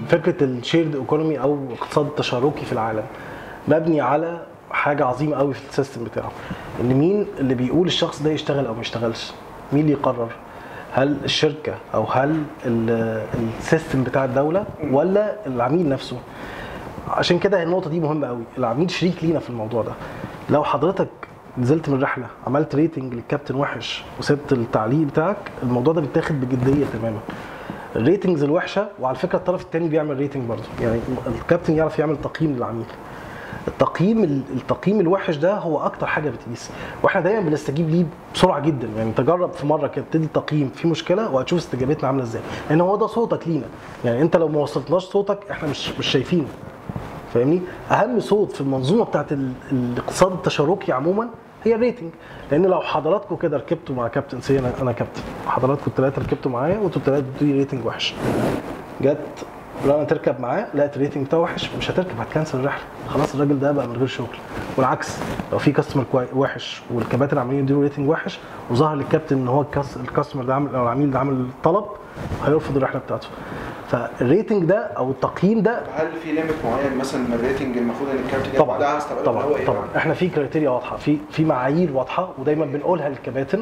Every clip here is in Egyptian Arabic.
فكره الشيرد ايكونومي او الاقتصاد التشاركي في العالم مبني على حاجه عظيمه قوي في السيستم بتاعه ان مين اللي بيقول الشخص ده يشتغل او ما يشتغلش مين اللي يقرر هل الشركه او هل ال- السيستم بتاع الدوله ولا العميل نفسه عشان كده النقطه دي مهمه قوي العميل شريك لينا في الموضوع ده لو حضرتك نزلت من رحله عملت ريتنج للكابتن وحش وسبت التعليق بتاعك الموضوع ده بيتاخد بجديه تماما الريتنجز الوحشه وعلى فكره الطرف الثاني بيعمل ريتنج برضه يعني الكابتن يعرف يعمل تقييم للعميل التقييم التقييم الوحش ده هو اكتر حاجه بتقيس واحنا دايما بنستجيب ليه بسرعه جدا يعني تجرب في مره كده تدي تقييم في مشكله وهتشوف استجابتنا عامله ازاي لان هو ده صوتك لينا يعني انت لو ما وصلتناش صوتك احنا مش مش شايفينه فاهمني اهم صوت في المنظومه بتاعت ال- الاقتصاد التشاركي عموما هي الريتنج لان لو حضراتكم كده ركبتوا مع كابتن سي انا انا كابتن حضراتكم الثلاثه ركبتوا معايا وانتوا الثلاثه بتدوا لي ريتنج وحش جت رنا تركب معاه لقت الريتنج بتاعه وحش مش هتركب هتكنسل الرحله خلاص الراجل ده بقى من غير شغل والعكس لو في كاستمر كوي- وحش والكباتن عاملين يديله ريتنج وحش وظهر للكابتن ان هو الكاس- الكاستمر ده عامل او العميل ده عامل طلب هيرفض الرحله بتاعته فالريتنج ده او التقييم ده هل في ليميت معين مثلا من الريتنج المفروض ان الكابتن ياخد طبعا بعدها استبعد طبعا هو ايه طبعا احنا في كريتيريا واضحه في في معايير واضحه ودايما بنقولها للكباتن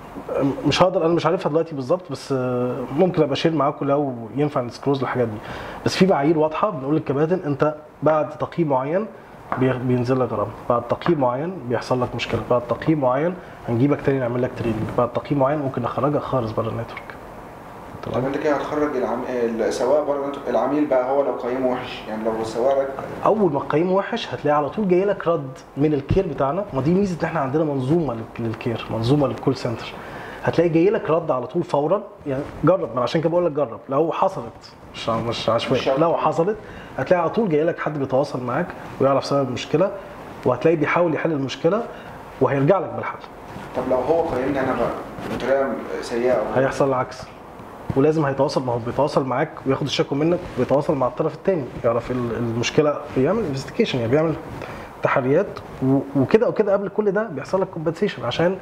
مش هقدر انا مش عارفها دلوقتي بالظبط بس آه، ممكن ابقى اشير معاكم لو ينفع نسكروز الحاجات دي بس في معايير واضحه بنقول للكباتن انت بعد تقييم معين بي- بينزل لك غرامه بعد تقييم معين بيحصل لك مشكله بعد تقييم معين هنجيبك تاني نعمل لك تريننج بعد تقييم معين ممكن نخرجك خالص بره النتورك طب تمام انت كده هتخرج العم... السواق بره العميل بقى هو لو قيمه وحش يعني لو السواق رك- اول ما تقييمه وحش هتلاقي على طول جاي لك رد من الكير بتاعنا ما دي ميزه ان احنا عندنا منظومه لل- للكير منظومه للكول سنتر هتلاقي جاي لك رد على طول فورا يعني جرب ما عشان كده بقول لك جرب لو حصلت مش مش مش عشوائي شرط. لو حصلت هتلاقي على طول جاي لك حد بيتواصل معاك ويعرف سبب المشكله وهتلاقي بيحاول يحل المشكله وهيرجع لك بالحل طب لو هو قيمني انا بقى بطريقه سيئه أو- هيحصل العكس ولازم هيتواصل ما هو بيتواصل معاك وياخد الشكوى منك ويتواصل مع الطرف الثاني يعرف ال- المشكله بيعمل انفستيجيشن يعني بيعمل تحريات و- وكده وكده قبل كل ده بيحصل لك كومبنسيشن عشان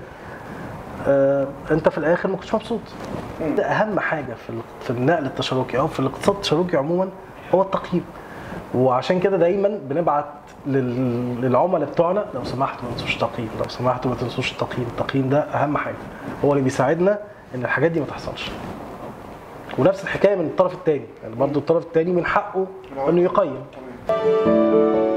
آه انت في الاخر ما كنتش مبسوط مم. ده اهم حاجه في ال- في النقل التشاركي او في الاقتصاد التشاركي عموما هو التقييم وعشان كده دايما بنبعت لل- للعملاء بتوعنا لو سمحتوا ما تنسوش التقييم لو سمحتوا ما تنسوش التقييم التقييم ده اهم حاجه هو اللي بيساعدنا ان الحاجات دي ما تحصلش ونفس الحكايه من الطرف الثاني يعني برضو الطرف الثاني من حقه انه يقيم تمام